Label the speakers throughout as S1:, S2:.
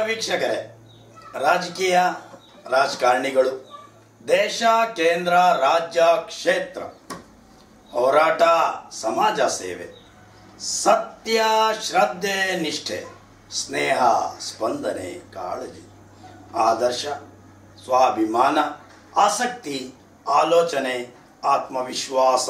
S1: ವೀಕ್ಷಕರೇ ರಾಜಕೀಯ ರಾಜಕಾರಣಿಗಳು ದೇಶ ಕೇಂದ್ರ ರಾಜ್ಯ ಕ್ಷೇತ್ರ ಹೋರಾಟ ಸಮಾಜ ಸೇವೆ ಸತ್ಯ ಶ್ರದ್ಧೆ ನಿಷ್ಠೆ ಸ್ನೇಹ ಸ್ಪಂದನೆ ಕಾಳಜಿ ಆದರ್ಶ ಸ್ವಾಭಿಮಾನ ಆಸಕ್ತಿ ಆಲೋಚನೆ ಆತ್ಮವಿಶ್ವಾಸ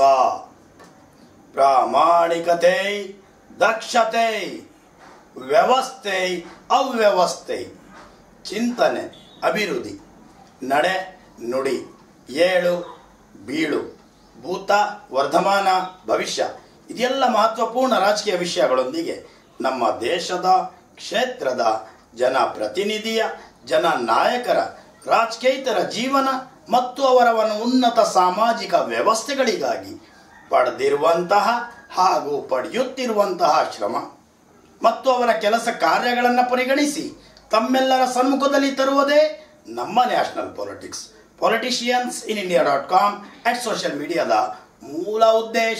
S1: ಪ್ರಾಮಾಣಿಕತೆ ದಕ್ಷತೆ ವ್ಯವಸ್ಥೆ ಅವ್ಯವಸ್ಥೆ ಚಿಂತನೆ ಅಭಿವೃದ್ಧಿ ನಡೆ ನುಡಿ ಏಳು ಬೀಳು ಭೂತ ವರ್ಧಮಾನ ಭವಿಷ್ಯ ಇದೆಲ್ಲ ಮಹತ್ವಪೂರ್ಣ ರಾಜಕೀಯ ವಿಷಯಗಳೊಂದಿಗೆ ನಮ್ಮ ದೇಶದ ಕ್ಷೇತ್ರದ ಜನಪ್ರತಿನಿಧಿಯ ಜನ ನಾಯಕರ ರಾಜಕೀಯತರ ಜೀವನ ಮತ್ತು ಅವರ ಒಂದು ಉನ್ನತ ಸಾಮಾಜಿಕ ವ್ಯವಸ್ಥೆಗಳಿಗಾಗಿ ಪಡೆದಿರುವಂತಹ ಹಾಗೂ ಪಡೆಯುತ್ತಿರುವಂತಹ ಶ್ರಮ ಮತ್ತು ಅವರ ಕೆಲಸ ಕಾರ್ಯಗಳನ್ನು ಪರಿಗಣಿಸಿ ತಮ್ಮೆಲ್ಲರ ಸಮ್ಮುಖದಲ್ಲಿ ತರುವುದೇ ನಮ್ಮ national politics politicians in India dot com at social ಮೀಡಿಯಾದ ಮೂಲ ಉದ್ದೇಶ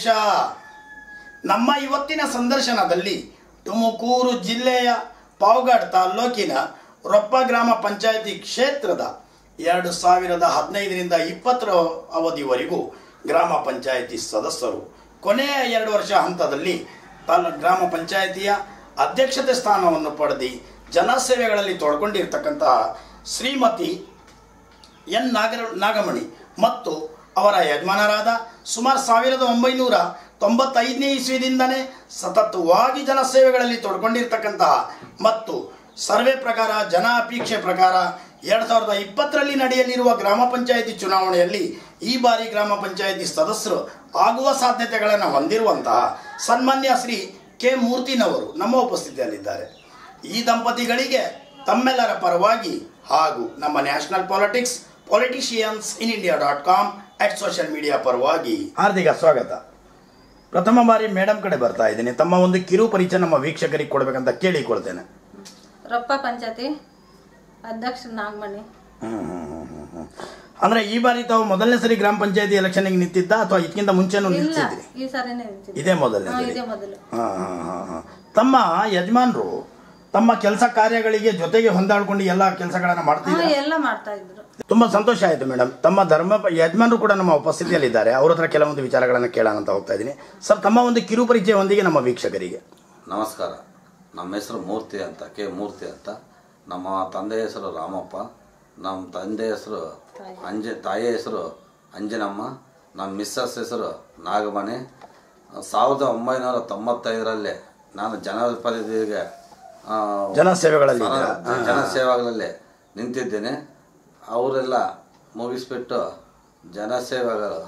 S1: ನಮ್ಮ ಇವತ್ತಿನ ಸಂದರ್ಶನದಲ್ಲಿ ತುಮಕೂರು ಜಿಲ್ಲೆಯ ಪಾವಗಡ್ ತಾಲ್ಲೂಕಿನ ರೊಪ್ಪ ಗ್ರಾಮ ಪಂಚಾಯಿತಿ ಕ್ಷೇತ್ರದ ಎರಡು ಸಾವಿರದ ಹದಿನೈದರಿಂದ ಇಪ್ಪತ್ತರ ಅವಧಿವರೆಗೂ ಗ್ರಾಮ ಪಂಚಾಯಿತಿ ಸದಸ್ಯರು ಕೊನೆಯ ಎರಡು ವರ್ಷ ಹಂತದಲ್ಲಿ ತಾಲ್ಲ ಗ್ರಾಮ ಪಂಚಾಯಿತಿಯ ಅಧ್ಯಕ್ಷತೆ ಸ್ಥಾನವನ್ನು ಪಡೆದು ಜನಸೇವೆಗಳಲ್ಲಿ ತೊಡ್ಕೊಂಡಿರ್ತಕ್ಕಂತಹ ಶ್ರೀಮತಿ ಎನ್ ನಾಗರ ನಾಗಮಣಿ ಮತ್ತು ಅವರ ಯಜಮಾನರಾದ ಸುಮಾರು ಸಾವಿರದ ಒಂಬೈನೂರ ತೊಂಬತ್ತೈದನೇ ಇಸ್ವಿದಿಂದನೇ ಸತತವಾಗಿ ಜನಸೇವೆಗಳಲ್ಲಿ ತೊಡ್ಕೊಂಡಿರ್ತಕ್ಕಂತಹ ಮತ್ತು ಸರ್ವೆ ಪ್ರಕಾರ ಜನ ಅಪೇಕ್ಷೆ ಪ್ರಕಾರ ಎರಡು ಸಾವಿರದ ಇಪ್ಪತ್ತರಲ್ಲಿ ನಡೆಯಲಿರುವ ಗ್ರಾಮ ಪಂಚಾಯಿತಿ ಚುನಾವಣೆಯಲ್ಲಿ ಈ ಬಾರಿ ಗ್ರಾಮ ಪಂಚಾಯಿತಿ ಸದಸ್ಯರು ಆಗುವ ಸಾಧ್ಯತೆಗಳನ್ನು ಹೊಂದಿರುವಂತಹ ಸನ್ಮಾನ್ಯ ಶ್ರೀ ಕೆ ಮೂರ್ತಿನವರು ನಮ್ಮ ಉಪಸ್ಥಿತಿಯಲ್ಲಿದ್ದಾರೆ ಈ ದಂಪತಿಗಳಿಗೆ ತಮ್ಮೆಲ್ಲರ ಪರವಾಗಿ ಹಾಗೂ ನಮ್ಮ national politics politicians in India dot com at social media ಪರವಾಗಿ ಹಾರ್ದಿಕ ಸ್ವಾಗತ ಪ್ರಥಮ ಬಾರಿ ಮೇಡಮ್ ಕಡೆ ಬರ್ತಾ ಇದ್ದೀನಿ ತಮ್ಮ ಒಂದು ಕಿರು ಪರಿಚಯ ನಮ್ಮ ವೀಕ್ಷಕರಿಗೆ ಕೊಡಬೇಕಂತ ಕೇಳಿಕೊಳ್ತೇನೆ
S2: ರೊಪ್ಪ ಪಂಚಾಯತಿ ಅಧ್ಯಕ್ಷ ನಾಗಮಣಿ
S1: ಅಂದ್ರೆ ಈ ಬಾರಿ ತಾವು ಮೊದಲನೇ ಸರಿ ಗ್ರಾಮ ಪಂಚಾಯತಿ ಎಲೆಕ್ಷನ್ಗೆ ನಿಂತಿದ್ದ ಅಥವಾ ಇದಕ್ಕಿಂತ ಮುಂಚೆನೂ
S2: ಇಲ್ಲ
S1: ನಿಂತಿದ್ರಿ
S2: ಈ ಸಾರಿನೇ ನಿಂತಿದ್ದೆ.
S1: ಇದೇ ಮೊದಲನೇ
S2: ಹಾ,
S1: ಸರಿ
S2: ಇದೇ ಮೊದಲು
S1: ಹಾ, ಹಾ, ಹಾ, ಹಾ. ತಮ್ಮ ಯಜಮಾನರು ತಮ್ಮ ಕೆಲಸ ಕಾರ್ಯಗಳಿಗೆ ಜೊತೆಗೆ ಹೊಂದಾಡ್ಕೊಂಡು ಎಲ್ಲ ಕೆಲಸಗಳನ್ನ
S2: ಹಾ
S1: ಮಾಡ್ತಿದ್ದಾರೆ
S2: ಎಲ್ಲ ಮಾಡ್ತಾ ಇದ್ರು
S1: ತುಂಬಾ ಸಂತೋಷ ಆಯಿತು ಮೇಡಮ್ ತಮ್ಮ ಧರ್ಮ ಯಜಮಾನರು ಕೂಡ ನಮ್ಮ ಉಪಸ್ಥಿತಿಯಲ್ಲಿದ್ದಾರೆ ಅವ್ರ ಹತ್ರ ಕೆಲವೊಂದು ವಿಚಾರಗಳನ್ನು ಕೇಳೋಣ ಅಂತ ಹೋಗ್ತಾ ಇದ್ದೀನಿ ಸರ್ ತಮ್ಮ ಒಂದು ಕಿರು ಪರಿಚಯವೊಂದಿಗೆ ನಮ್ಮ ವೀಕ್ಷಕರಿಗೆ
S3: ನಮಸ್ಕಾರ ನಮ್ಮ ಹೆಸರು ಮೂರ್ತಿ ಅಂತ ಕೆ ಮೂರ್ತಿ ಅಂತ ನಮ್ಮ ತಂದೆ ಹೆಸರು ರಾಮಪ್ಪ ನಮ್ಮ ತಂದೆ ಹೆಸರು ಅಂಜ ತಾಯಿ ಹೆಸರು ಅಂಜನಮ್ಮ ನಮ್ಮ ಮಿಸ್ಸಸ್ ಹೆಸರು ನಾಗಮಣಿ ಸಾವಿರದ ಒಂಬೈನೂರ ತೊಂಬತ್ತೈದರಲ್ಲಿ ನಾನು ಜನಪ್ರತಿನಿಧಿಗೆ ಆ,
S1: ಜನಸೇವೆಗಳಲ್ಲಿ
S3: ಸರ- ಜನಸೇವೆಗಳಲ್ಲಿ ನಿಂತಿದ್ದೇನೆ ಅವರೆಲ್ಲ ಮುಗಿಸ್ಬಿಟ್ಟು ಜನಸೇವೆಗಳು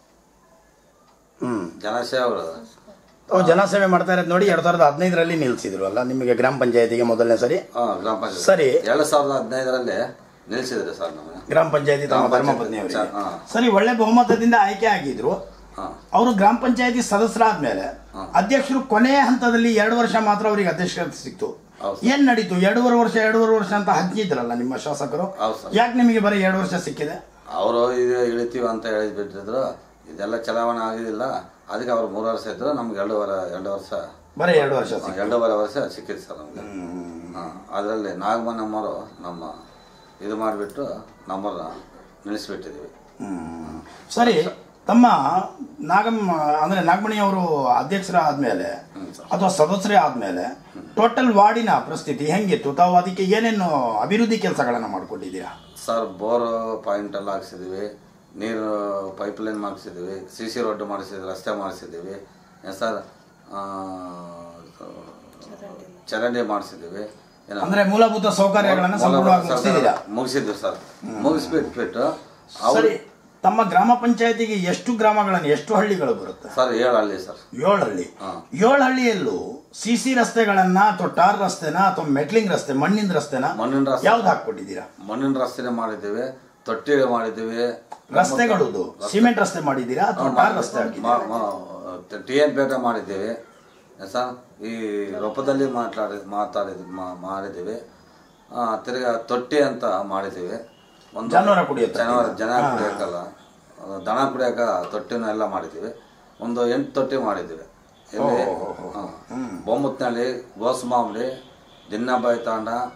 S1: ಹ್ಮ್
S3: ಜನಸೇವೆಗಳು
S1: ಅವ್ರು ಜನಸೇವೆ ಮಾಡ್ತಾ ಇರೋದು ನೋಡಿ ಎರಡ್ ಸಾವಿರದ ಹದಿನೈದರಲ್ಲಿ ನಿಲ್ಸಿದ್ರು ಅಲ್ಲ ನಿಮಗೆ ಗ್ರಾಮ ಪಂಚಾಯತಿಗೆ ಮೊದಲನೇ ಸರಿ
S3: ಆ, ಗ್ರಾಮ ಪಂಚಾಯತ್
S1: ಸರಿ.
S3: ಎರಡು ಸಾವಿರದ ಹದಿನೈದರಲ್ಲಿ ನಿಲ್ಲಿಸಿದ್ರೆ ಸರ್ ನಮ್ಮನ್ನ
S1: ಗ್ರಾಮ ಪಂಚಾಯತಿ ತಮ್ಮ
S3: ಗ್ರಾಮ
S1: ಧರ್ಮಪತ್ನಿ ಅವರಿಗೆ
S3: ಪಂಚಾಯತಿ, ಹಾ.
S1: ಸರಿ ಒಳ್ಳೆ ಬಹುಮತದಿಂದ ಆಯ್ಕೆ ಆಗಿದ್ರು
S3: ಹಾ
S1: ಅವರು ಗ್ರಾಮ ಪಂಚಾಯತಿ ಸದಸ್ಯರಾದ್ಮೇಲೆ
S3: ಹಾ.
S1: ಅಧ್ಯಕ್ಷರು ಕೊನೆಯ ಹಂತದಲ್ಲಿ ಎರಡು ವರ್ಷ ಮಾತ್ರ ಅವರಿಗೆ ಅಧ್ಯಕ್ಷತೆ ಸಿಕ್ತು
S3: ಹೌದು.
S1: ಏನ್ ನಡೀತು ಎರಡೂವರೆ ವರ್ಷ ಎರಡೂವರೆ ವರ್ಷ ಅಂತ ಹಂಚಿದ್ರಲ್ಲ ನಿಮ್ಮ ಶಾಸಕರು
S3: ಹೌದು ಸರ್.
S1: ಯಾಕೆ ನಿಮಗೆ ಬರೀ ಎರಡು ವರ್ಷ ಸಿಕ್ಕಿದೆ
S3: ಅವರು ಇದು ಇಳಿತೀವಿ ಅಂತ ಹೇಳಿಬಿಟ್ಟಿದ್ರು ಇದೆಲ್ಲ ಚಲಾವಣೆ ಆಗಿದಿಲ್ಲ ಅದಕ್ಕೆ ಅವ್ರು ಮೂರು ವರ್ಷ ಇದ್ರು ನಮ್ಗೆ ಎರಡೂವರೆ ಎರಡು ವರ್ಷ
S1: ಬರೀ ಎರಡು ವರ್ಷ
S3: ಆ,
S1: ಸಿಕ್ಕಿದೆ
S3: ಎರಡೂವರೆ ವರ್ಷ ಸಿಕ್ಕಿದೆ ಸರ್ ನಮ್ಗೆ ಅದರಲ್ಲಿ ನಾಗಮನಮ್ಮರು ನಮ್ಮ ಇದು ಮಾಡಿಬಿಟ್ಟು ನಮ್ಮನ್ನ ನಿಲ್ಲಿಸ್ಬಿಟ್ಟಿದ್ವಿ
S1: ಹ್ಮ್. ಸರಿ ತಮ್ಮ ನಾಗಮ್ಮ ಅಂದ್ರೆ ನಾಗಮಣಿ ಅವರು ಅಧ್ಯಕ್ಷರಾದ್ಮೇಲೆ ಅಥವಾ ಸದಸ್ಯರೇ ಆದ್ಮೇಲೆ ಟೋಟಲ್ ವಾರ್ಡಿನ ಪರಿಸ್ಥಿತಿ ಹೆಂಗಿತ್ತು ತಾವು ಅದಕ್ಕೆ ಏನೇನು ಅಭಿವೃದ್ಧಿ ಕೆಲಸಗಳನ್ನ ಮಾಡ್ಕೊಂಡಿದ್ದೀರಾ
S3: ಸರ್ ಬೋರ್ ಪಾಯಿಂಟ್ ಎಲ್ಲ ಹಾಕ್ಸಿದ್ವಿ ನೀರು ಪೈಪ್ ಲೈನ್ ಮಾಡಿಸಿದ್ವಿ ಸಿ ಸಿ ರೋಡ್ ಮಾಡಿಸಿದ್ವಿ ರಸ್ತೆ ಮಾಡಿಸಿದ್ದೀವಿ ಏನ್ ಸರ್ ಆ, ಚರಂಡಿ ಮಾಡಿಸಿದ್ದೀವಿ ಏನೋ
S1: ಅಂದ್ರೆ ಮೂಲಭೂತ ಸೌಕರ್ಯಗಳನ್ನ ಸಂಪೂರ್ಣವಾಗಿ ಮುಗಿಸಿದ್ದೀರಾ
S3: ಮುಗಿಸಿದ್ವಿ ಸರ್ ಮುಗಿಸ್ಬಿಟ್ಬಿಟ್ಟು ಅವ್ರು
S1: ಸರಿ ತಮ್ಮ ಗ್ರಾಮ ಪಂಚಾಯತಿಗೆ ಎಷ್ಟು ಗ್ರಾಮಗಳನ್ನು ಎಷ್ಟು ಹಳ್ಳಿಗಳು ಬರುತ್ತೆ
S3: ಸರ್ ಏಳು ಹಳ್ಳಿ ಸರ್
S1: ಏಳು ಹಳ್ಳಿ
S3: ಹಾ.
S1: ಏಳು ಹಳ್ಳಿಯಲ್ಲೂ ಸಿ ಸಿ ರಸ್ತೆಗಳನ್ನ ಅಥವಾ ಟಾರ್ ರಸ್ತೆನಾ ಅಥವಾ ಮೆಟ್ಲಿಂಗ್ ರಸ್ತೆ ಮಣ್ಣಿನ ರಸ್ತೆನಾ
S3: ಮಣ್ಣಿನ ರಸ್ತೆ
S1: ಯಾವ್ದು ಹಾಕ್ಕೊಟ್ಟಿದ್ದೀರಾ
S3: ಮಣ್ಣಿನ ರಸ್ತೆನೇ ಮಾಡಿದ್ದೀವಿ ತೊಟ್ಟಿ ಮಾಡಿದ್ದೀವಿ
S1: ರಸ್ತೆಗಳು ಸಿಮೆಂಟ್ ರಸ್ತೆ ಮಾಡಿದ್ದೀರಾ ಅಥವಾ ಟಾರ್ ರಸ್ತೆ ಹಾಕಿದ್ದೀರಾ
S3: ಟಿ ಎನ್ ಪೇಟೆ ಮಾಡಿದ್ದೀವಿ ಸರ್ ಈ ರೂಪದಲ್ಲಿ ಮಾತಾಡಿ ಮಾತಾಡಿದ್ ಮಾ- ಮಾಡಿದ್ದೀವಿ ಆ, ತಿರ್ಗಾ ತೊಟ್ಟಿ ಅಂತ ಮಾಡಿದ್ದೀವಿ ಒಂದು
S1: ಜಾನುವಾರು ಕುಡಿಯೋ ತೊಟ್ಟಿ.
S3: ಜಾನುವಾರು ಜನ ಕುಡಿಯೋಕ್ಕಲ್ಲ ಅದು ದನ ಕುಡಿಯೋಕೆ ತೊಟ್ಟಿನ ಎಲ್ಲ ಮಾಡಿದ್ದೀವಿ ಒಂದು ಎಂಟು ತೊಟ್ಟಿ ಮಾಡಿದ್ದೀವಿ ಇಲ್ಲಿ ಬೊಮ್ಮತ್ನಳ್ಳಿ ಗೋಸ್ಮಾವಳಿ ದಿನ್ನಬಾಯಿ ತಾಂಡ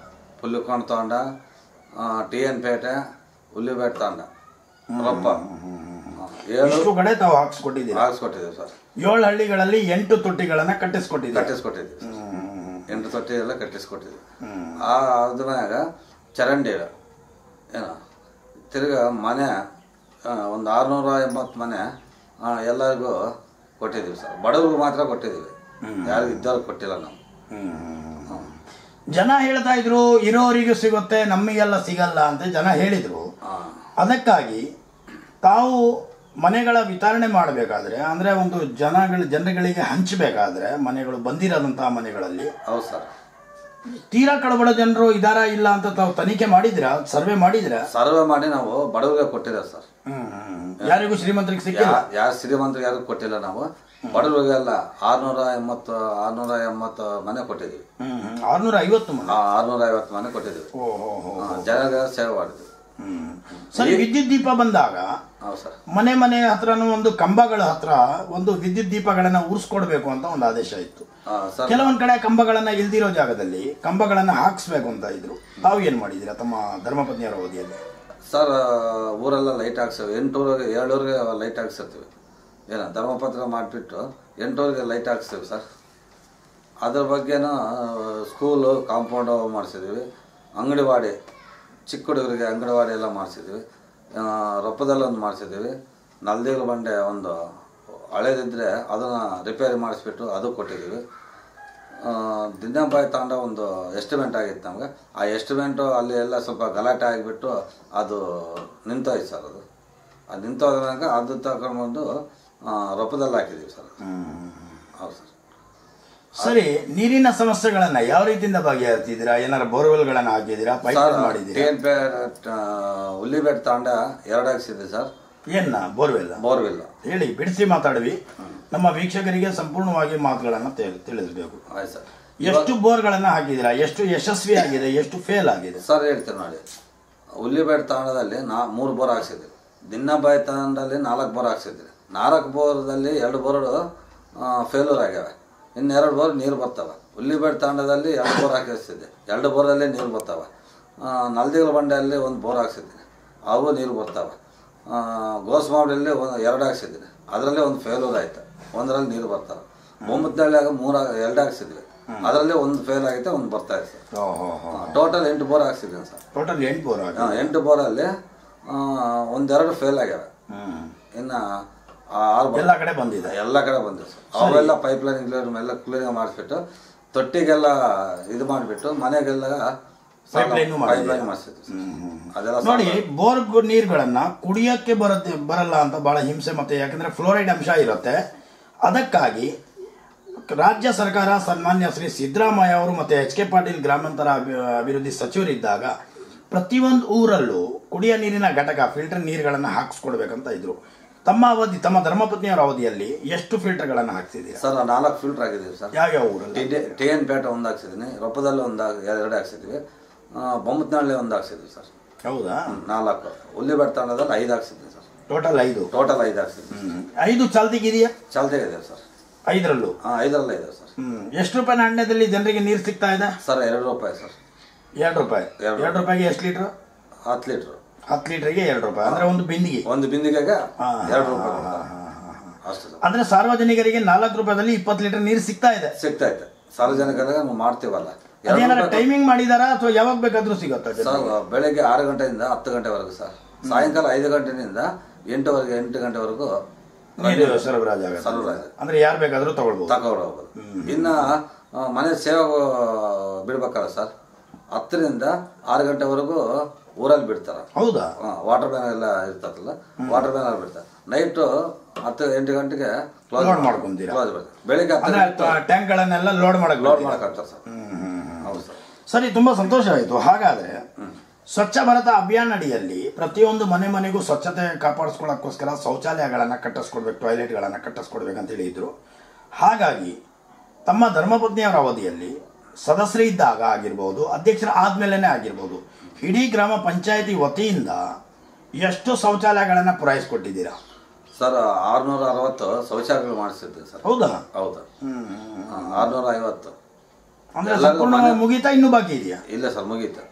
S3: ಹುಲ್ಲಿಕೊಂಡ ತಾಂಡ ಟಿ ಎನ್ ಪೇಟೆ ಹುಲ್ಲಿಬೇಟ್ ತಾಂಡ ರೊಪ್ಪ ಹಾ, ಏಳು
S1: ಇಷ್ಟು ಕಡೆ ತಾವು ಹಾಕ್ಸ್ಕೊಟ್ಟಿದ್ದೀರಾ
S3: ಹಾಕ್ಸ್ಕೊಟ್ಟಿದ್ದೀವಿ ಸರ್
S1: ಏಳು ಹಳ್ಳಿಗಳಲ್ಲಿ ಎಂಟು ತೊಟ್ಟಿಗಳನ್ನ ಕಟ್ಟಿಸ್ಕೊಟ್ಟಿದ್ದಾರೆ
S3: ಕಟ್ಟಿಸ್ಕೊಟ್ಟಿದ್ದೀವಿ ಸರ್. ಎಂಟು ತೊಟ್ಟಿ ಎಲ್ಲ ಕಟ್ಟಿಸ್ಕೊಟ್ಟಿದ್ದೀವಿ ಆ ಅದ್ಮ್ಯಾಗ ಚರಂಡಿ ಏನು ತಿರ್ಗಾ ಮನೆ ಆ, ಒಂದು ಆರುನೂರ ಎಂಬತ್ತು ಮನೆ ಆ, ಎಲ್ಲರಿಗೂ ಕೊಟ್ಟಿದ್ದೀವಿ ಸರ್ ಬಡವ್ರಿಗೆ ಮಾತ್ರ ಕೊಟ್ಟಿದ್ದೀವಿ ಯಾರಿಗೂ ಇದ್ದವ್ರಿಗೆ ಕೊಟ್ಟಿಲ್ಲ ನಾವು ಹ್ಮ್.
S1: ಜನ ಹೇಳ್ತಾ ಇದ್ರು ಇರೋರಿಗೂ ಸಿಗುತ್ತೆ ನಮಗೆಲ್ಲ ಸಿಗಲ್ಲ ಅಂತ ಜನ ಹೇಳಿದ್ರು
S3: ಆ,
S1: ಅದಕ್ಕಾಗಿ ತಾವು ಮನೆಗಳ ವಿತರಣೆ ಮಾಡಬೇಕಾದ್ರೆ ಅಂದ್ರೆ ಒಂದು ಜನಗಳ ಜನಗಳಿಗೆ ಹಂಚಬೇಕಾದ್ರೆ ಮನೆಗಳು ಬಂದಿರೋದಂತಹ ಮನೆಗಳಲ್ಲಿ
S3: ಹೌದು ಸರ್
S1: ತೀರಾ ಕಡಬಡ ಜನರು ಇದಾರ ಇಲ್ಲ ಅಂತ ತಾವು ತನಿಖೆ ಮಾಡಿದ್ರ ಸರ್ವೆ ಮಾಡಿದ್ರ
S3: ಸರ್ವೆ ಮಾಡಿ ನಾವು ಬಡವರಿಗೆ ಕೊಟ್ಟಿದ್ದೇವೆ ಸರ್
S1: ಯಾರಿಗೂ ಶ್ರೀಮಂತರಿಗೆ ಸಿಕ್ಕಿಲ್ಲ
S3: ಯಾರು ಶ್ರೀಮಂತರಿಗೆ ಯಾರಿಗೂ ಕೊಟ್ಟಿಲ್ಲ ನಾವು ಬಡವರಿಗೆಲ್ಲ ಆರ್ನೂರ ಎಂಬತ್ತು ಆರ್ನೂರ ಎಂಬತ್ತು ಮನೆ ಕೊಟ್ಟಿದ್ದೀವಿ
S1: ಹ್ಮ್ ಹ್ಮ್. ಆರ್ನೂರ ಐವತ್ತು ಮನೆ
S3: ಆ, ಆರ್ನೂರ ಐವತ್ತು ಮನೆ ಕೊಟ್ಟಿದ್ದೀವಿ
S1: ಓ ಹೋ ಹೋ
S3: ಆ, ಜನರಿಗೆ ಸೇವೆ ಮಾಡಿದ್ವಿ
S1: ಹ್ಮ್ ಸರಿ ವಿದ್ಯುತ್ ದೀಪ ಬಂದಾಗ
S3: ಹೌದು ಸರ್
S1: ಮನೆ ಮನೆ ಹತ್ರನೂ ಒಂದು ಕಂಬಗಳ ಹತ್ರ ಒಂದು ವಿದ್ಯುತ್ ದೀಪಗಳನ್ನ ಉರ್ಸ್ಕೊಡ್ಬೇಕು ಅಂತ ಒಂದು ಆದೇಶ ಇತ್ತು
S3: ಆ, ಸರ್
S1: ಕೆಲವೊಂದ್ ಕಡೆ ಕಂಬಗಳನ್ನ ಇಲ್ದಿರೋ ಜಾಗದಲ್ಲಿ ಕಂಬಗಳನ್ನ ಹಾಕ್ಸ್ಬೇಕು ಅಂತ ಇದ್ರು ತಾವು ಏನ್ ಮಾಡಿದಿರಾ ತಮ್ಮ ಧರ್ಮಪತ್ನಿಯರ ಅವಧಿಯಲ್ಲಿ
S3: ಸರ್ ಊರೆಲ್ಲ ಲೈಟ್ ಹಾಕ್ಸೇವೆ ಎಂಟೂವರೆಗೆ ಏಳೂರಿಗೆ ಲೈಟ್ ಹಾಕ್ಸಿರ್ತೀವಿ ಏನ ಧರ್ಮಪತ್ರ ಮಾಡಿಬಿಟ್ಟು ಎಂಟೂವರೆಗೆ ಲೈಟ್ ಹಾಕ್ಸ್ತೀವಿ ಸರ್ ಅದ್ರ ಬಗ್ಗೆನೂ ಸ್ಕೂಲು ಕಾಂಪೌಂಡ್ ಮಾಡಿಸಿದ್ದೀವಿ ಅಂಗಡಿವಾಡಿ ಚಿಕ್ಕ ಹುಡುಗರಿಗೆ ಅಂಗಡಿವಾಡಿ ಎಲ್ಲ ಮಾಡಿಸಿದ್ದೀವಿ ರೊಪ್ಪದಲ್ಲಿ ಒಂದು ಮಾಡಿಸಿದ್ದೀವಿ ನಲ್ದಿಗ್ಲ ಬಂಡೆ ಒಂದು ಹಳೇದಿದ್ರೆ ಅದನ್ನು ರಿಪೇರಿ ಮಾಡಿಸ್ಬಿಟ್ಟು ಅದು ಕೊಟ್ಟಿದ್ದೀವಿ ದಿನಬಾಯಿ ತಾಂಡ ಒಂದು ಎಸ್ಟಿಮೇಟ್ ಆಗಿತ್ತು ನಮ್ಗೆ ಆ ಎಸ್ಟಿಮೇಟು ಅಲ್ಲಿ ಎಲ್ಲ ಸ್ವಲ್ಪ ಗಲಾಟೆ ಆಗಿಬಿಟ್ಟು ಅದು ನಿಂತೋಯ್ತು ಸರ್ ಅದು ಅದು ನಿಂತೋದಾಗ ಅದು ತಗೊಂಡ್ಬಂದು ರೊಪ್ಪದಲ್ಲಿ ಹಾಕಿದ್ದೀವಿ ಸರ್ ಹೌದು ಸರ್
S1: ಸರಿ ನೀರಿನ ಸಮಸ್ಯೆಗಳನ್ನ ಯಾವ ರೀತಿಯಿಂದ ಬಗೆಹರಿಸಿದ್ದೀರಾ ಏನಾರ ಬೋರ್ವೆಲ್ಗಳನ್ನ ಹಾಕಿದ್ದೀರಾ ಪೈಪ್
S3: ಸರ್
S1: ಮಾಡಿದ್ದೀರಾ
S3: ಟಿ ಎನ್ ಪೇ ಹುಲ್ಲಿಬೇಟ್ ತಾಂಡ ಎರಡು ಹಾಕ್ಸಿದ್ದೆ ಸರ್
S1: ಏನ ಬೋರ್ವೆಲ್
S3: ಬೋರ್ವಿಲ್
S1: ಹೇಳಿ ಬಿಡಿಸಿ ಮಾತಾಡ್ವಿ ನಮ್ಮ ವೀಕ್ಷಕರಿಗೆ ಸಂಪೂರ್ಣವಾಗಿ ಮಾತುಗಳನ್ನ ತಿಳ್- ತಿಳಿಸ್ಬೇಕು
S3: ಆಯ್ತು ಸರ್
S1: ಎಷ್ಟು ಬೋರ್ಗಳನ್ನ ಹಾಕಿದ್ದೀರಾ ಎಷ್ಟು ಯಶಸ್ವಿ ಆಗಿದೆ ಎಷ್ಟು ಫೇಲ್ ಆಗಿದೆ
S3: ಸರ್ ಹೇಳ್ತೀನಿ ನೋಡಿ ಹುಲ್ಲಿಬೇಟ್ ತಾಂಡದಲ್ಲಿ ನಾ ಮೂರು ಬೋರ್ ಹಾಕ್ಸಿದ್ವಿ ದಿನ್ನಬಾಯಿ ತಾಂಡಲ್ಲಿ ನಾಲ್ಕು ಬೋರ್ ಹಾಕ್ಸಿದ್ವಿ ನಾಲ್ಕು ಬೋರ್ದಲ್ಲಿ ಎರಡು ಬೋರ್ ಫೇಲ್ಯೂರ್ ಆಗ್ಯಾವೆ ಇನ್ನೆರಡು ಬೋರ್ ನೀರು ಬರ್ತವೆ ಹುಲ್ಲಿಬೇಟ್ ತಾಂಡದಲ್ಲಿ ಎರಡು ಬೋರ್ ಹಾಕಿಸ್ತಿದ್ದೆ ಎರಡು ಬೋರಲ್ಲಿ ನೀರು ಬರ್ತವೆ ನಲ್ದಿಗಲ ಬಂಡೆಯಲ್ಲಿ ಒಂದು ಬೋರ್ ಹಾಕ್ಸಿದ್ದೀನಿ ಅವು ನೀರು ಬರ್ತವೆ ಗೋಸ್ಮಾವಡಿಯಲ್ಲಿ ಒಂದು ಎರಡು ಹಾಕ್ಸಿದ್ದೀನಿ ಅದರಲ್ಲಿ ಒಂದು ಫೇಲ್ಯೂರ್ ಆಯ್ತು ಒಂದರಲ್ಲಿ ನೀರು ಬರ್ತವೆ ಬೊಮ್ಮದಳ್ಳಿಯಾಗ ಮೂರು ಎರಡು ಹಾಕ್ಸಿದ್ವಿ ಅದರಲ್ಲಿ ಒಂದು ಫೇಲ್ ಆಗೈತೆ ಒಂದು ಬರ್ತಾ ಇದೆ ಸರ್ ಟೋಟಲ್ ಎಂಟು ಬೋರ್ ಹಾಕ್ಸಿದ್ದೀನಿ ಸರ್
S1: ಟೋಟಲ್ ಎಂಟು ಬೋರ್ ಆಗಿದೆ
S3: ಆ, ಎಂಟು ಬೋರಲ್ಲಿ ಆ, ಒಂದೆರಡು ಫೇಲ್ ಆಗ್ಯಾವೆ
S1: ಹ್ಮ್.
S3: ಇನ್ನು ಆರು ಬೋರ್
S1: ಎಲ್ಲ ಕಡೆ ಬಂದಿದೆ
S3: ಎಲ್ಲ ಕಡೆ ಬಂದಿವೆ ಸರ್ ಅವೆಲ್ಲ ಪೈಪ್ ಲೈನ್ ಗಿಲೈನ್ ಎಲ್ಲ ಕ್ಲೀನ್ ಮಾಡಿಸ್ಬಿಟ್ಟು ತೊಟ್ಟಿಗೆಲ್ಲ ಇದು ಮಾಡಿಬಿಟ್ಟು ಮನೆಗೆಲ್ಲ
S1: Pipeline ಮಾಡಿದ್ದೀರಾ?
S3: ಪೈಪ್ ಲೈನ್ ಮಾಡಿಸಿದ್ವಿ ಸರ್. ಅದೆಲ್ಲ
S1: ನೋಡಿ ಬೋರ್ ಗು- ನೀರುಗಳನ್ನ ಕುಡಿಯಕ್ಕೆ ಬರತ್ತೆ ಬರಲ್ಲ ಅಂತ ಬಹಳ ಹಿಂಸೆ ಮತ್ತೆ ಯಾಕಂದ್ರೆ ಫ್ಲೋರೈಡ್ ಅಂಶ ಇರುತ್ತೆ ಅದಕ್ಕಾಗಿ ರಾಜ್ಯ ಸರ್ಕಾರ ಸನ್ಮಾನ್ಯ ಶ್ರೀ ಸಿದ್ದರಾಮಯ್ಯ ಅವರು ಮತ್ತೆ ಎಚ್ ಕೆ ಪಾಟೀಲ್ ಗ್ರಾಮಾಂತರ ಅಭಿ- ಅಭಿವೃದ್ಧಿ ಸಚಿವರಿದ್ದಾಗ ಪ್ರತಿಯೊಂದು ಊರಲ್ಲೂ ಕುಡಿಯ ನೀರಿನ ಘಟಕ ಫಿಲ್ಟರ್ ನೀರುಗಳನ್ನ ಹಾಕಿಸ್ಕೊಡ್ಬೇಕಂತ ಇದ್ರು ತಮ್ಮ ಅವಧಿ ತಮ್ಮ ಧರ್ಮಪತ್ನಿಯವರ ಅವಧಿಯಲ್ಲಿ ಎಷ್ಟು ಫಿಲ್ಟರ್ಗಳನ್ನ ಹಾಕ್ಸಿದ್ದೀರಾ
S3: ಸರ್ ನಾಲ್ಕು ಫಿಲ್ಟರ್ ಆಗಿದ್ದೀವಿ ಸರ್
S1: ಯಾವ್ಯಾವ ಊರಲ್ಲಿ
S3: ಟಿ ಎನ್ ಪೇಟೆ ಒಂದು ಹಾಕ್ಸಿದ್ದೀನಿ ರೊಪ್ಪದಲ್ಲಿ ಒಂದು ಎರಡು ಹಾಕ್ಸಿದ್ವಿ ಬೊಮ್ಮತ್ನಹಳ್ಳಿ ಒಂದು ಹಾಕ್ಸಿದ್ವಿ ಸರ್
S1: ಹೌದಾ
S3: ಹ್ಮ್, ನಾಲ್ಕು ಹುಲ್ಲಿಬೆಟ್ಟ ತಾಂಡದಲ್ಲಿ ಐದು ಹಾಕ್ಸಿದ್ವಿ ಸರ್
S1: ಟೋಟಲ್ ಐದು
S3: ಟೋಟಲ್ ಐದು ಹಾಕ್ಸಿದ್ವಿ
S1: ಹ್ಮ್. ಐದು ಚಾಲ್ತಿಗಿದೆಯಾ
S3: ಚಾಲ್ತಿಗೆ ಸರ್
S1: ಐದರಲ್ಲೂ
S3: ಹಾಂ ಐದರಲ್ಲೇ ಇದೆ ಸರ್
S1: ಹ್ಮ್ ಎಷ್ಟು ರೂಪಾಯಿ ನಾಣ್ಯದಲ್ಲಿ ಜನರಿಗೆ ನೀರು ಸಿಗ್ತಾ ಇದೆ
S3: ಸರ್ ಎರಡು ರೂಪಾಯಿ ಸರ್
S1: ಎರಡು ರೂಪಾಯಿ
S3: ಎರಡು
S1: ಎರಡು ರೂಪಾಯಿಗೆ ಎಷ್ಟು ಲೀಟರ್
S3: ಹತ್ತು ಲೀಟ್ರು
S1: ಹತ್ತು ಲೀಟರ್ಗೆ ಎರಡು ರೂಪಾಯಿ ಅಂದ್ರೆ ಒಂದು ಬಿಂದಿಗೆ
S3: ಒಂದು ಬಿಂದಿಗೆಗೆ
S1: ಹಾ,
S3: ಎರಡು ರೂಪಾಯಿ
S1: ಹಾ,
S3: ಕೊಡ್ತಾರೆ.
S1: ಹಾ, ಹಾ, ಹಾ.
S3: ಅಷ್ಟು ಸರ್
S1: ಅಂದ್ರೆ ಸಾರ್ವಜನಿಕರಿಗೆ ನಾಲ್ಕು ರೂಪಾಯಿದಲ್ಲಿ ಇಪ್ಪತ್ತು ಲೀಟರ್ ನೀರು ಸಿಗ್ತಾ ಇದೆ
S3: ಸಿಗ್ತೈತೆ ಸಾರ್ವಜನಿಕರಿಗೆ ನಾವು ಮಾಡ್ತೀವಲ್ಲ ಎರಡು
S1: ಅದೇನಾರ
S3: ರೂಪಾಯಿ
S1: ಟೈಮಿಂಗ್ ಮಾಡಿದಾರಾ ಅಥವಾ ಯಾವಾಗ ಬೇಕಾದ್ರೂ ಸಿಗುತ್ತಾ ಜನ?
S3: ಸರ್ ಬೆಳಗ್ಗೆ ಆರು ಗಂಟೆಯಿಂದ ಹತ್ತು ಗಂಟೆವರೆಗೂ ಸರ್ ಸಾಯಂಕಾಲ ಐದು ಗಂಟೆಯಿಂದ ಎಂಟುವರೆಗೆ ಎಂಟು ಗಂಟೆವರೆಗೂ
S1: ನೀರು ಸರಬರಾಜು ಆಗುತ್ತೆ
S3: ಸರಬರಾಜು.
S1: ಅಂದ್ರೆ ಯಾರು ಬೇಕಾದ್ರೂ ತಗೊಳ್ಬಹುದು
S3: ತಗೊಂಡು ಹೋಗ್ಬೋದು ಇನ್ನು ಆ, ಮನೆ ಸೇವೆ ಬಿಡ್ಬೇಕಲ್ಲ ಸರ್ ಹತ್ತರಿಂದ ಆರು ಗಂಟೆವರೆಗೂ ಊರಲ್ಲಿ ಬಿಡ್ತಾರೆ
S1: ಹೌದಾ
S3: ವಾಟರ್ ಬ್ಯಾನ್ ಎಲ್ಲ ಇರ್ತದಲ್ಲ ವಾಟರ್ ಬ್ಯಾನ್ ಅಲ್ಲಿ ಬಿಡ್ತಾರೆ ನೈಟು ಹತ್ತು ಎಂಟು ಗಂಟೆಗೆ ಕ್ಲೋಸ್
S1: Load ಮಾಡ್ಕೊಂತೀರಾ?
S3: ಕ್ಲೋಸ್ ಬಿಡ್ತಾರೆ ಬೆಳಿಗ್ಗೆ ಹತ್ತು
S1: ಅಂದ್ರೆ ಟ್ಯಾಂಕ್ ಗಳನ್ನೆಲ್ಲ ಲೋಡ್ ಮಾಡಕ್
S3: ಲೋಡ್
S1: ಬಿಡ್ತೀರಾ?
S3: ಮಾಡಕ್ಕಾಗ್ತದೆ ಸರ್ ಹೌದು ಸರ್
S1: ಸರಿ ತುಂಬಾ ಸಂತೋಷ ಆಯಿತು ಹಾಗಾದ್ರೆ ಸ್ವಚ್ಛ ಭಾರತ ಅಭಿಯಾನ ಅಡಿಯಲ್ಲಿ ಪ್ರತಿಯೊಂದು ಮನೆ ಮನೆಗೂ ಸ್ವಚ್ಛತೆ ಕಾಪಾಡಿಸ್ಕೊಳ್ಳೋಕ್ಕೋಸ್ಕರ ಶೌಚಾಲಯಗಳನ್ನ ಕಟ್ಟಿಸ್ಕೊಡ್ಬೇಕು ಟಾಯ್ಲೆಟ್ಗಳನ್ನ ಕಟ್ಟಿಸ್ಕೊಡ್ಬೇಕಂತ ಹೇಳಿದ್ರು ಹಾಗಾಗಿ ತಮ್ಮ ಧರ್ಮಪತ್ನಿಯವರ ಅವಧಿಯಲ್ಲಿ ಸದಸ್ಯರಿದ್ದಾಗ ಆಗಿರ್ಬೋದು ಅಧ್ಯಕ್ಷರ ಆದ್ಮೇಲೆನೆ ಆಗಿರ್ಬೋದು ಇಡೀ ಗ್ರಾಮ ಪಂಚಾಯತಿ ವತಿಯಿಂದ ಎಷ್ಟು ಶೌಚಾಲಯಗಳನ್ನ ಪೂರೈಸಿಕೊಟ್ಟಿದ್ದೀರಾ
S3: ಸರ್ ಆರ್ನೂರ ಅರವತ್ತು ಶೌಚಾಲಯಗಳು ಮಾಡಿಸಿದ್ವಿ ಸರ್
S1: ಹೌದಾ
S3: ಹೌದು ಆರ್ನೂರ ಐವತ್ತು
S1: ಅಂದ್ರೆ
S3: ಎಲ್ಲರೂ
S1: ಸಂಪೂರ್ಣ
S3: ಮನೆ-
S1: ಮುಗೀತಾ ಇನ್ನೂ ಬಾಕಿ ಇದೆಯಾ
S3: ಇಲ್ಲ ಸರ್ ಮುಗೀತು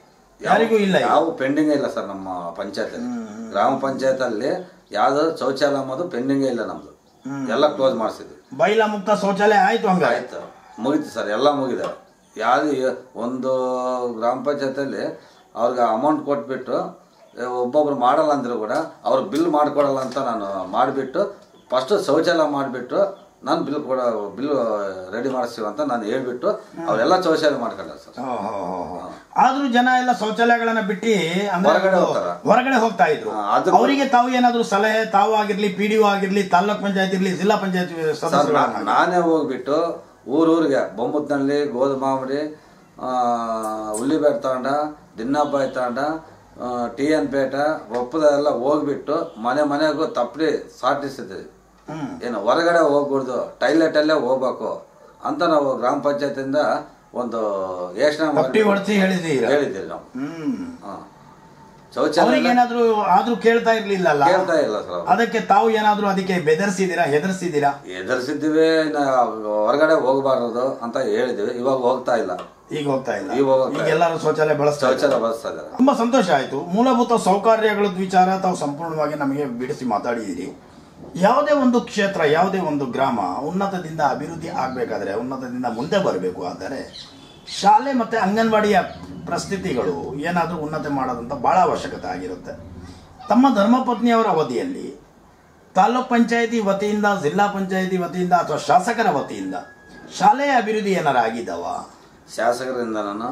S1: ಯಾರಿಗೂ ಇಲ್ಲ ಈಗ.
S3: ಯಾವ ಪೆಂಡಿಂಗ್ ಇಲ್ಲ ಸರ್ ನಮ್ಮ ಪಂಚಾಯತ್ ಗ್ರಾಮ ಪಂಚಾಯತ್ ಅಲ್ಲಿ ಯಾವ್ದು ಶೌಚಾಲಯ ಅನ್ನೋದು ಪೆಂಡಿಂಗ್ ಇಲ್ಲ ನಮ್ದು ಎಲ್ಲ ಕ್ಲೋಸ್ ಮಾಡಿಸಿದ್ವಿ
S1: ಬೈಲ ಮುಕ್ತ ಶೌಚಾಲಯ ಆಯ್ತು ಹಂಗಾರೆ
S3: ಆಯ್ತು ಮುಗೀತು ಸರ್ ಎಲ್ಲ ಮುಗಿದೆ ಯಾವ್ದು ಒಂದು ಗ್ರಾಮ ಪಂಚಾಯತಲ್ಲಿ ಅವ್ರಿಗೆ ಅಮೌಂಟ್ ಕೊಟ್ಬಿಟ್ಟು ಏ, ಒಬ್ಬೊಬ್ರು ಮಾಡಲ್ಲ ಅಂದ್ರು ಕೂಡ ಅವ್ರು ಬಿಲ್ ಮಾಡ್ಕೊಡಲ್ಲ ಅಂತ ನಾನು ಮಾಡಿಬಿಟ್ಟು ಫಸ್ಟ್ ಶೌಚಾಲಯ ಮಾಡಿಬಿಟ್ಟು ನಾನು ಬಿಲ್ ಕೊಡ ಬಿಲ್ ರೆಡಿ ಮಾಡಿಸ್ತೀವಿ ಅಂತ ನಾನು ಹೇಳ್ಬಿಟ್ಟು ಅವರೆಲ್ಲ ಶೌಚಾಲಯ ಮಾಡ್ಕೊಂಡ್ರೆ ಸರ್
S1: ಹೋ, ಹೋ, ಹೋ, ಹೋ. ಆದ್ರೂ ಜನ ಎಲ್ಲ ಶೌಚಾಲಯಗಳನ್ನ ಬಿಟ್ಟು ಅಂದ್ರೆ
S3: ಹೊರಗಡೆ
S1: ಒಂದು
S3: ಹೋಗ್ತಾರ.
S1: ಹೊರಗಡೆ ಹೋಗ್ತಾ ಇದ್ರು
S3: ಹಾ, ಅದು-
S1: ಅವರಿಗೆ ತಾವು ಏನಾದ್ರು ಸಲಹೆ ತಾವು ಆಗಿರ್ಲಿ ಪಿ ಡಿ ಆಗಿರ್ಲಿ ತಾಲ್ಲೂಕ್ ಪಂಚಾಯತ್ ಇರ್ಲಿ ಜಿಲ್ಲಾ ಪಂಚಾಯತ್
S3: ಸರ್
S1: ಸದಸ್ಯರು
S3: ನಾ- ನಾನೇ ಹೋಗ್ಬಿಟ್ಟು ಊರೂರಿಗೆ ಬೊಮ್ಮತ್ನಳ್ಳಿ ಗೋಧುಮಾವಡಿ ಉಳ್ಳಿಬೇಟ್ ತಗೊಂಡ ದಿನ್ನಬ್ಬಾಯಿ ತಗೊಂಡ ಟಿ ಎನ್ ಪೇಟ ಒಪ್ಪದ ಎಲ್ಲ ಹೋಗ್ಬಿಟ್ಟು ಮನೆ ಮನೆಗೂ ತಪ್ಪಡಿ ಸಾಟಿಸಿದ್ವಿ
S1: ಹ್ಮ್
S3: ಏನು ಹೊರಗಡೆ ಹೋಗ್ಬಿಡ್ದು ಟೈಲೆಟ್ ಅಲ್ಲೇ ಹೋಗ್ಬೇಕು ಅಂತ ನಾವು ಗ್ರಾಮ ಪಂಚಾಯತಿಂದ ಒಂದು ಯೋಚನೆ
S1: ಪಟ್ಟಿ ಹೊಡ್ಸಿ ಹೇಳಿದ್ದೀರ
S3: ಹೇಳಿದ್ದೀವಿ ನಾವು
S1: ಹ್ಮ್
S3: ಹಾ. ಶೌಚಾಲಯ
S1: ಅವ್ರಿಗೆ ಏನಾದ್ರು ಆದ್ರೂ ಕೇಳ್ತಾ ಇರ್ಲಿಲ್ಲಲ್ಲ
S3: ಕೇಳ್ತಾ ಇಲ್ಲ ಸರ್ ಅವ್ರು.
S1: ಅದಕ್ಕೆ ತಾವು ಏನಾದ್ರು ಅದಕ್ಕೆ ಬೆದರ್ಸಿದ್ದೀರಾ ಹೆದರ್ಸಿದ್ದೀರಾ
S3: ಎದುರಿಸಿದ್ದೀವಿ ಹೊರಗಡೆ ಹೋಗಬಾರದು ಅಂತ ಹೇಳಿದ್ವಿ ಇವಾಗ ಹೋಗ್ತಾ ಇಲ್ಲ
S1: ಈಗ ಹೋಗ್ತಾ ಇಲ್ಲ
S3: ಈಗ ಹೋಗ್ತಾ
S1: ಈಗ ಎಲ್ಲರೂ ಶೌಚಾಲಯ ಬಳಸ್ತಾ ಇದ್ದಾರೆ.
S3: ಶೌಚಾಲಯ ಬಳಸ್ತಾ ಇದ್ದಾರೆ
S1: ತುಂಬಾ ಸಂತೋಷ ಆಯ್ತು ಮೂಲಭೂತ ಸೌಕರ್ಯಗಳ ವಿಚಾರ ತಾವು ಸಂಪೂರ್ಣವಾಗಿ ನಮಗೆ ಬಿಡಿಸಿ ಮಾತಾಡಿದ್ದೀರಿ ಯಾವುದೇ ಒಂದು ಕ್ಷೇತ್ರ ಯಾವುದೇ ಒಂದು ಗ್ರಾಮ ಉನ್ನತದಿಂದ ಅಭಿವೃದ್ಧಿ ಆಗಬೇಕಾದ್ರೆ ಉನ್ನತದಿಂದ ಮುಂದೆ ಬರಬೇಕು ಆದರೆ ಶಾಲೆ ಮತ್ತು ಅಂಗನವಾಡಿಯ ಪರಿಸ್ಥಿತಿಗಳು ಏನಾದರೂ ಉನ್ನತ ಮಾಡೋದಂತ ಭಾಳ ಅವಶ್ಯಕತೆ ಆಗಿರುತ್ತೆ ತಮ್ಮ ಧರ್ಮಪತ್ನಿಯವರ ಅವಧಿಯಲ್ಲಿ ತಾಲೂಕ್ ಪಂಚಾಯತಿ ವತಿಯಿಂದ ಜಿಲ್ಲಾ ಪಂಚಾಯತಿ ವತಿಯಿಂದ ಅಥವಾ ಶಾಸಕರ ವತಿಯಿಂದ ಶಾಲೆಯ ಅಭಿವೃದ್ಧಿ ಏನಾರು ಆಗಿದ್ದಾವ
S3: ಶಾಸಕರಿಂದ ನಾನು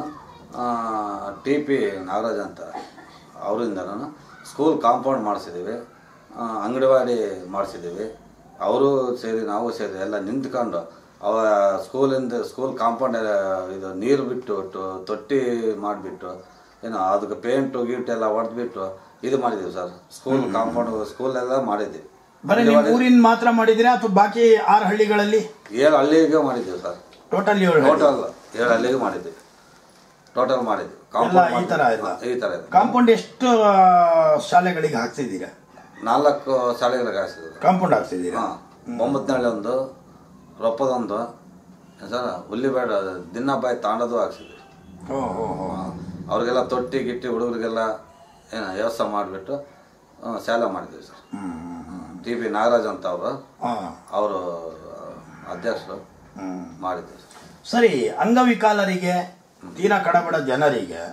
S3: ಟಿ ಪಿ ನಾಗರಾಜ್ ಅಂತ ಅವರಿಂದ ನಾನು ಸ್ಕೂಲ್ ಕಾಂಪೌಂಡ್ ಮಾಡಿಸಿದ್ದೀವಿ ಅಂಗನವಾಡಿ ಮಾಡಿಸಿದ್ದೀವಿ ಅವರು ಸೇರಿ ನಾವು ಸೇರಿ ಎಲ್ಲ ನಿಂತ್ಕೊಂಡು ಅವ ಸ್ಕೂಲಿಂದ ಸ್ಕೂಲ್ ಕಾಂಪೌಂಡ್ ಇದು ನೀರು ಬಿಟ್ಟು ಟೊ- ತೊಟ್ಟಿ ಮಾಡಿಬಿಟ್ಟು ಏನು ಅದಕ್ಕೆ ಪೇಂಟು ಗೀಟ್ ಎಲ್ಲ ಹೊಡೆದ್ಬಿಟ್ಟು ಇದು ಮಾಡಿದ್ದೀವಿ ಸರ್ ಸ್ಕೂಲ್ ಕಾಂಪೌಂಡ್ ಸ್ಕೂಲೆಲ್ಲ ಮಾಡಿದ್ದೀವಿ
S1: ಬರೀ ನೀವು ಊರಿನ ಮಾತ್ರ ಮಾಡಿದ್ದೀರಾ ಅಥವಾ ಬಾಕಿ ಆರು ಹಳ್ಳಿಗಳಲ್ಲಿ
S3: ಏಳು ಹಳ್ಳಿಗೆ ಮಾಡಿದ್ದೀವಿ ಸರ್
S1: ಟೋಟಲ್ ಏಳು ಹಳ್ಳಿ.
S3: ಟೋಟಲ್ ಏಳು ಹಳ್ಳಿಗೆ ಮಾಡಿದ್ದೀವಿ ಟೋಟಲ್ ಮಾಡಿದ್ದೀವಿ
S1: ಎಲ್ಲ ಈ
S3: ಮಾಡಿ-
S1: ತರ ಎಲ್ಲ?
S3: ಈ ಥರ ಇದೆ
S1: ಕಾಂಪೌಂಡ್ ಎಷ್ಟು ಆ, ಶಾಲೆಗಳಿಗೆ ಹಾಕ್ಸಿದ್ದೀರಾ
S3: ನಾಲ್ಕು ಶಾಲೆಗಳಿಗೆ ಹಾಕ್ಸಿದ್ರು
S1: ಕಾಂಪೌಂಡ್ ಹಾಕ್ಸಿದ್ದೀರಾ
S3: ಹಾಂ ಬೊಂಬತ್ನಳ್ಳಿ ಒಂದು ರೊಪ್ಪದೊಂದು ಸರ್ ಹುಲ್ಲಿಬೇಡ ದಿನ್ನಬ್ಬಾಯಿ ತಾಂಡದು ಹಾಕ್ಸಿದ್ವಿ
S1: ಓ ಹೋ ಹೋ
S3: ಅವ್ರಿಗೆಲ್ಲ ತೊಟ್ಟಿ ಗಿಟ್ಟಿ ಹುಡುಗರಿಗೆಲ್ಲ ಏನು ವ್ಯವಸ್ಥೆ ಮಾಡಿಬಿಟ್ಟು ಶಾಲೆ ಮಾಡಿದ್ವಿ ಸರ್
S1: ಹ್ಮ್ ಹ್ಮ್ ಹ್ಮ್
S3: ಟಿ ಪಿ ನಾಗರಾಜ್ ಅಂತ ಅವರು
S1: ಹಾ,
S3: ಅವರು ಅಧ್ಯಕ್ಷರು
S1: ಹ್ಮ್.
S3: ಮಾಡಿದ್ವಿ ಸರ್
S1: ಸರಿ ಅಂಗವಿಕಲರಿಗೆ ತೀರಾ ಕಡಬಡ ಜನರಿಗೆ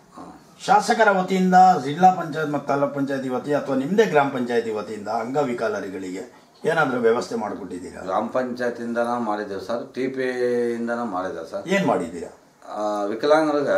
S1: ಶಾಸಕರ ವತಿಯಿಂದ ಜಿಲ್ಲಾ ಪಂಚಾಯತ್ ಮತ್ತು ತಾಲೂಕ್ ಪಂಚಾಯತಿ ವತಿ ಅಥವಾ ನಿಮ್ಮದೇ ಗ್ರಾಮ ಪಂಚಾಯತಿ ವತಿಯಿಂದ ಅಂಗವಿಕಲರುಗಳಿಗೆ ಏನಾದರೂ ವ್ಯವಸ್ಥೆ ಮಾಡಿಕೊಟ್ಟಿದ್ದೀರಾ
S3: ಗ್ರಾಮ ಪಂಚಾಯತಿಂದನೂ ಮಾಡಿದ್ದೇವೆ ಸರ್ ಟಿ ಪಿಯಿಂದನೂ ಮಾಡಿದ್ದೇವೆ ಸರ್
S1: ಏನು ಮಾಡಿದ್ದೀರಾ
S3: ಆ, ವಿಕಲಾಂಗರಿಗೆ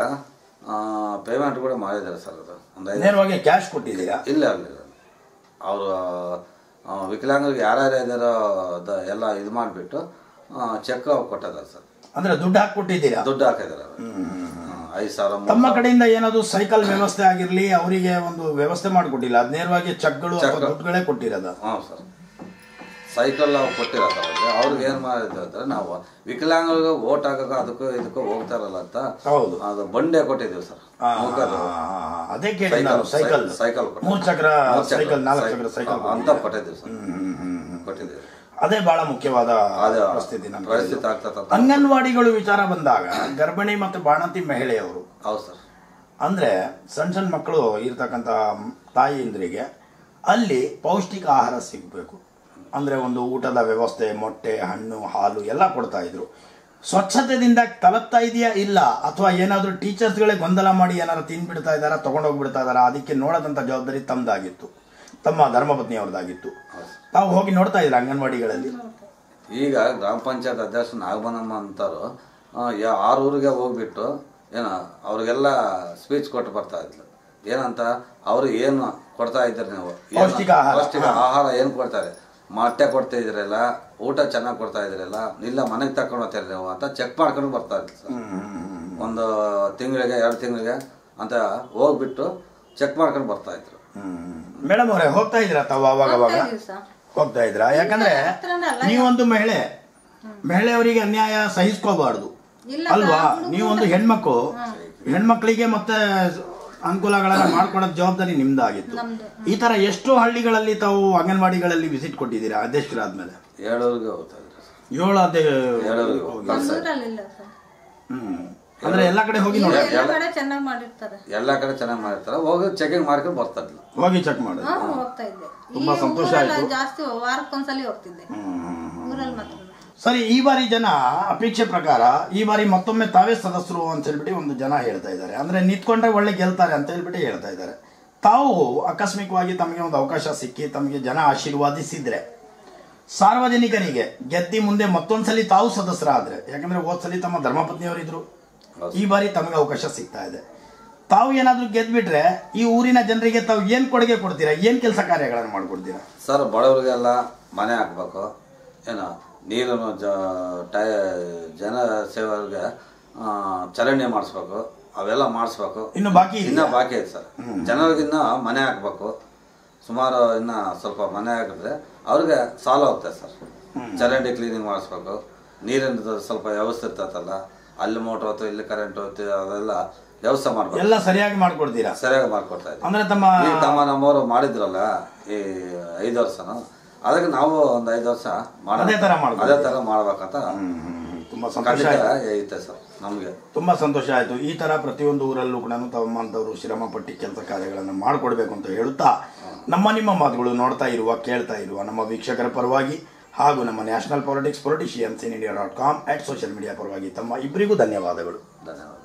S3: ಪೇಮೆಂಟ್ ಕೂಡ ಮಾಡಿದ್ದಾರೆ ಸರ್ ಅದು ಒಂದು ಐದು
S1: ನೇರವಾಗಿ ಕ್ಯಾಶ್ ಕೊಟ್ಟಿದ್ದೀರಾ
S3: ಇಲ್ಲ ಇಲ್ಲ ಅವರು ವಿಕಲಾಂಗರಿಗೆ ಯಾರ್ಯಾರು ಇದ್ದಾರೋ ಅದ ಎಲ್ಲ ಇದು ಮಾಡಿಬಿಟ್ಟು ಚೆಕ್ ಕೊಟ್ಟಿದ್ದಾರೆ ಸರ್
S1: ಅಂದ್ರೆ ದುಡ್ಡು ಹಾಕ್ಕೊಟ್ಟಿದ್ದೀರಾ
S3: ದುಡ್ಡು ಹಾಕಿದ್ದಾರೆ ಅವ್ರು. ಹಾ, ಐದು ಸಾವಿರ ಮೂರು
S1: ತಮ್ಮ
S3: ಸಾವಿರ.
S1: ಕಡೆಯಿಂದ ಏನಾದ್ರು ಸೈಕಲ್ ವ್ಯವಸ್ಥೆ ಆಗಿರ್ಲಿ ಅವರಿಗೆ ಒಂದು ವ್ಯವಸ್ಥೆ ಮಾಡಿಕೊಟ್ಟಿಲ್ಲ ಅದ್ ನೇರವಾಗಿ ಚೆಕ್ಗಳು ಅಥವಾ
S3: ಚೆಕ್.
S1: ದುಡ್ಡುಗಳೇ ಕೊಟ್ಟಿರೋದ
S3: ಹ್ಞೂ ಸರ್ ಸೈಕಲ್ ನಾವು ಕೊಟ್ಟಿರೋ ಸರ್ ಅವ್ರಿಗೆ ಅವ್ರಿಗೆ ಏನು ಮಾಡಿದ್ವಿ ಅಂದ್ರೆ ನಾವು ವಿಕಲಾಂಗರಿಗೆ ಓಟ್ ಹಾಕಕ್ಕೆ ಅದಕ್ಕೂ ಇದಕ್ಕೂ ಹೋಗ್ತಾರಲ್ಲ ಅಂತ
S1: ಹೌದು
S3: ಅದು ಬಂಡೆ ಕೊಟ್ಟಿದ್ದೀವಿ ಸರ್
S1: ಆ,
S3: ಮೂಕದು.
S1: ಅದೇ ಕೇಳಿ ನಾನು ಸೈಕಲ್
S3: ಸೈಕಲ್ ಕೊಟ್ಟಿದ್ದೀವಿ.
S1: ಮೂರ್ ಚಕ್ರ
S3: ಮೂರ್ ಚಕ್ರ,
S1: ಸೈಕಲ್ ನಾಲ್ಕು
S3: ಸೈಕಲ್.
S1: ಚಕ್ರ ಸೈಕಲ್
S3: ಆ, ಅಂತ ಕೊಟ್ಟಿದ್ದೀವಿ ಸರ್
S1: ಹ್ಮ್, ಹ್ಮ್, ಹ್ಮ್, ಹ್ಮ್.
S3: ಕೊಟ್ಟಿದ್ದೀವಿ
S1: ಅದೇ ಬಹಳ ಮುಖ್ಯವಾದ
S3: ಅದೇ
S1: ಪರಿಸ್ಥಿತಿ ನಮ್ಮ
S3: ಪರಿಸ್ಥಿತಿ ಆಗ್ತದೆ
S1: ಅಂಗನವಾಡಿಗಳು ವಿಚಾರ ಬಂದಾಗ ಗರ್ಭಿಣಿ ಮತ್ತು ಬಾಣಂತಿ ಮಹಿಳೆಯವರು
S3: ಹೌದು ಸರ್
S1: ಅಂದ್ರೆ ಸಣ್ಣ ಸಣ್ಣ ಮಕ್ಕಳು ಇರ್ತಕ್ಕಂಥ ತಾಯಿಯಂದ್ರಿಗೆ ಅಲ್ಲಿ ಪೌಷ್ಟಿಕ ಆಹಾರ ಸಿಗಬೇಕು ಅಂದ್ರೆ ಒಂದು ಊಟದ ವ್ಯವಸ್ಥೆ ಮೊಟ್ಟೆ ಹಣ್ಣು ಹಾಲು ಎಲ್ಲ ಕೊಡ್ತಾ ಇದ್ರು ಸ್ವಚ್ಛತೆದಿಂದ ತಲುಪ್ತಾ ಇದೆಯಾ ಇಲ್ಲ ಅಥವಾ ಏನಾದರೂ ಟೀಚರ್ಸ್ಗಳೇ ಗೊಂದಲ ಮಾಡಿ ಏನಾದ್ರು ತಿನ್ಬಿಡ್ತಾ ಇದ್ದಾರಾ ತಗೊಂಡೋಗ್ಬಿಡ್ತಾ ಇದ್ದಾರಾ ಅದಕ್ಕೆ ನೋಡೋದಂಥ ಜವಾಬ್ದಾರಿ ತಮ್ಮದಾಗಿತ್ತು ತಮ್ಮ ಧರ್ಮಪತ್ನಿಯವ್ರದ್ದಾಗಿತ್ತು ತಾವು ಹೋಗಿ ನೋಡ್ತಾ ಇದ್ರ ಅಂಗನವಾಡಿಗಳಲ್ಲಿ
S3: ಈಗ ಗ್ರಾಮ ಪಂಚಾಯತ್ ಅಧ್ಯಕ್ಷ ನಾಗಬನಮ್ಮ ಅಂತಾರು ಆ, ಯಾ- ಆರು ಊರಿಗೆ ಹೋಗ್ಬಿಟ್ಟು ಏನ ಅವ್ರಿಗೆಲ್ಲ ಸ್ಪೀಚ್ ಕೊಟ್ಟು ಬರ್ತಾ ಇದ್ಲು ಏನಂತ ಅವರು ಏನು ಕೊಡ್ತಾ ಇದ್ದೀರಿ ನೀವು ಏನು-
S1: ಪೌಷ್ಟಿಕ ಆಹಾರ.
S3: ಪೌಷ್ಟಿಕ ಆಹಾರ ಏನು ಕೊಡ್ತಾರೆ ಮೊಟ್ಟೆ ಕೊಡ್ತಾ ಇದ್ರಲ್ಲ ಊಟ ಚೆನ್ನಾಗಿ ಕೊಡ್ತಾ ಇದ್ರಲ್ಲ ಇಲ್ಲ ಮನೆಗೆ ತಕೊಂಡು ಹೋಗ್ತೀರಿ ನೀವು ಅಂತ ಚೆಕ್ ಮಾಡ್ಕೊಂಡು ಬರ್ತಾ ಇದ್ರು ಸರ್ ಒಂದು ತಿಂಗಳಿಗೆ ಎರಡು ತಿಂಗಳಿಗೆ ಅಂತ ಹೋಗ್ಬಿಟ್ಟು ಚೆಕ್ ಮಾಡ್ಕೊಂಡು ಬರ್ತಾ ಇದ್ರು
S1: ಮೇಡಮ್ ಅವರೇ ಹೋಗ್ತಾ ಇದ್ದೀರಾ ತಾವು ಅವಾಗ ಅವಾಗ
S2: ಹೋಗ್ತಾ ಇದೀವಿ ಸರ್
S1: ಹೋಗ್ತಾ ಇದ್ರಾ ಯಾಕಂದ್ರೆ
S2: ಹತ್ರನೇ ಅಲ್ಲ.
S1: ನೀವೊಂದು ಮಹಿಳೆ ಮಹಿಳೆಯವರಿಗೆ ಅನ್ಯಾಯ ಸಹಿಸ್ಕೋಬಾರ್ದು
S2: ಇಲ್ಲ
S1: ಅಲ್ವಾ
S2: ಸರ್, ಹುಡುಗ್ರು
S1: ನೀವೊಂದು ಹೆಣ್ಮಕ್ಳು ಹೆಣ್ಮಕ್ಳಿಗೆ ಮತ್ತೆ ಅನುಕೂಲಗಳನ್ನ ಮಾಡ್ಕೊಡೋದ್ ಜವಾಬ್ದಾರಿ ನಿಮ್ದಾಗಿತ್ತು
S2: ನಮ್ದು
S1: ಈ ತರ ಎಷ್ಟು ಹಳ್ಳಿಗಳಲ್ಲಿ ತಾವು ಅಂಗನವಾಡಿಗಳಲ್ಲಿ ವಿಸಿಟ್ ಕೊಟ್ಟಿದ್ದೀರಾ ಅಧ್ಯಕ್ಷರಾದ್ಮೇಲೆ
S3: ಏಳೂರಿಗೆ ಹೋಗ್ತಾ ಇದ್ರು ಸರ್
S1: ಏಳು ಅದೇ
S3: ಏಳೂರಿಗೆ ಹೋಗಿ
S2: ನಮ್ಮೂರಲ್ಲಿ ಇಲ್ಲ ಸರ್
S1: ಹ್ಮ್ ಅಂದ್ರೆ ಎಲ್ಲ ಕಡೆ ಹೋಗಿ ನೋಡಿ
S2: ಎಲ್ಲ ಕಡೆ ಚೆನ್ನಾಗಿ ಮಾಡಿರ್ತಾರೆ
S3: ಎಲ್ಲ ಕಡೆ ಚೆನ್ನಾಗಿ ಮಾಡಿರ್ತಾರೆ ಹೋಗಿ ಚೆಕಿಂಗ್ ಮಾಡ್ಕೊಂಡು ಬರ್ತಾರಲ್ಲ
S1: ಹೋಗಿ ಚೆಕ್ ಮಾಡಿ
S2: ಹಾ ಹೋಗ್ತಾ ಇದ್ದೆ
S1: ತುಂಬಾ
S2: ಈ
S1: ಸಂತೋಷ
S2: ಊರೆಲ್ಲ
S1: ಆಯ್ತು.
S2: ಜಾಸ್ತಿ ವಾರಕ್ಕೊಂದ್ಸಲಿ ಹೋಗ್ತಿದ್ದೆ ಊರಲ್ಲಿ ಮಾತ್ರ
S1: ಸರಿ ಈ ಬಾರಿ ಜನ ಅಪೇಕ್ಷೆ ಪ್ರಕಾರ ಈ ಬಾರಿ ಮತ್ತೊಮ್ಮೆ ತಾವೇ ಸದಸ್ಯರು ಅಂತ ಹೇಳ್ಬಿಟ್ಟು ಒಂದು ಜನ ಹೇಳ್ತಾ ಇದ್ದಾರೆ ಅಂದ್ರೆ ನಿಂತ್ಕೊಂಡ್ರೆ ಒಳ್ಳೆ ಗೆಲ್ತಾರೆ ಅಂತ ಹೇಳ್ಬಿಟ್ಟು ಹೇಳ್ತಾ ಇದ್ದಾರೆ ತಾವು ಆಕಸ್ಮಿಕವಾಗಿ ತಮಗೆ ಒಂದು ಅವಕಾಶ ಸಿಕ್ಕಿ ತಮಗೆ ಜನ ಆಶೀರ್ವಾದಿಸಿದ್ರೆ ಸಾರ್ವಜನಿಕರಿಗೆ ಗೆದ್ದಿ ಮುಂದೆ ಮತ್ತೊಂದ್ಸಲಿ ತಾವು ಸದಸ್ಯರಾದ್ರೆ ಯಾಕಂದ್ರೆ ಹೋದ್ಸಲಿ ತಮ್ಮ ಧರ್ಮಪತ್ನಿಯವರಿದ್ರು ಈ ಬಾರಿ ತಮಗೆ ಅವಕಾಶ ಸಿಗ್ತಾ ಇದೆ ತಾವು ಏನಾದ್ರೂ ಗೆದ್ಬಿಟ್ರೆ ಈ ಊರಿನ ಜನರಿಗೆ ತಾವು ಏನ್ ಕೊಡುಗೆ ಕೊಡ್ತೀರಾ ಏನ್ ಕೆಲಸ ಕಾರ್ಯಗಳನ್ನು ಮಾಡ್ಕೊಡ್ತೀರಾ
S3: ಸರ್ ಬಡವರಿಗೆಲ್ಲ ಮನೆ ಹಾಕ್ಬೇಕು ಏನು ನೀರನ್ನು ಜ ಟೈ ಜನ ಸೇವರಿಗೆ ಆ, ಚರಂಡಿ ಮಾಡಿಸ್ಬೇಕು ಅವೆಲ್ಲ ಮಾಡಿಸ್ಬೇಕು
S1: ಇನ್ನು ಬಾಕಿ ಇದೆಯಾ?
S3: ಇನ್ನ ಬಾಕಿ ಇದೆ ಸರ್ ಜನರಿಗಿನ್ನ ಮನೆ ಹಾಕ್ಬೇಕು ಸುಮಾರು ಇನ್ನ ಸ್ವಲ್ಪ ಮನೆ ಹಾಕಿದ್ರೆ ಅವ್ರಿಗೆ ಸಾಲ ಹೋಗ್ತದೆ ಸರ್ ಚರಂಡಿ ಕ್ಲೀನಿಂಗ್ ಮಾಡಿಸ್ಬೇಕು ನೀರಿನ ಸ್ವಲ್ಪ ವ್ಯವಸ್ಥೆ ಇರ್ತೈತಲ್ಲ ಅಲ್ಲಿ ಮೋಟ್ರ್ ಹೋಯ್ತು ಇಲ್ಲಿ ಕರೆಂಟ್ ಹೋಯ್ತು ಅದೆಲ್ಲ ವ್ಯವಸ್ಥೆ ಮಾಡ್ಬೇಕು
S1: ಎಲ್ಲ ಸರಿಯಾಗಿ ಮಾಡ್ಕೊಡ್ತೀರಾ
S3: ಸರಿಯಾಗಿ ಮಾಡ್ಕೊಡ್ತಾ ಇದ್ದೀವಿ
S1: ಅಂದ್ರೆ ತಮ್ಮ
S3: ಈ ತಮ್ಮ ನಮ್ಮವರು ಮಾಡಿದ್ರಲ್ಲ ಈ ಐದು ವರ್ಷನು ಅದಕ್ಕೆ ನಾವು ಒಂದು ಐದು ವರ್ಷ ಮಾಡೋಣ.
S1: ಅದೇ ತರ ಮಾಡ್ಬೇಕು.
S3: ಅದೇ ತರ ಮಾಡ್ಬೇಕಂತ
S1: ತುಂಬಾ ಸಂತೋಷ
S3: ಖಂಡಿತ
S1: ಆಯ್ತು
S3: ಐತೆ ಸರ್ ನಮ್ಗೆ
S1: ತುಂಬಾ ಸಂತೋಷ ಆಯ್ತು ಈ ತರ ಪ್ರತಿಯೊಂದು ಊರಲ್ಲೂ ಕೂಡ ತಮ್ಮಂತವರು ಶ್ರಮ ಪಟ್ಟಿ ಕೆಲಸ ಕಾರ್ಯಗಳನ್ನು ಮಾಡಿಕೊಡ್ಬೇಕು ಅಂತ ಹೇಳುತ್ತಾ ನಮ್ಮ ನಿಮ್ಮ ಮಾತುಗಳು ನೋಡ್ತಾ ಇರುವ ಕೇಳ್ತಾ ಇರುವ ನಮ್ಮ ವೀಕ್ಷಕರ ಪರವಾಗಿ ಹಾಗೂ ನಮ್ಮ national politics politicians in India dot com at social media ಪರವಾಗಿ ತಮ್ಮ ಇಬ್ಬರಿಗೂ ಧನ್ಯವಾದಗಳು
S3: ಧನ್ಯವಾದ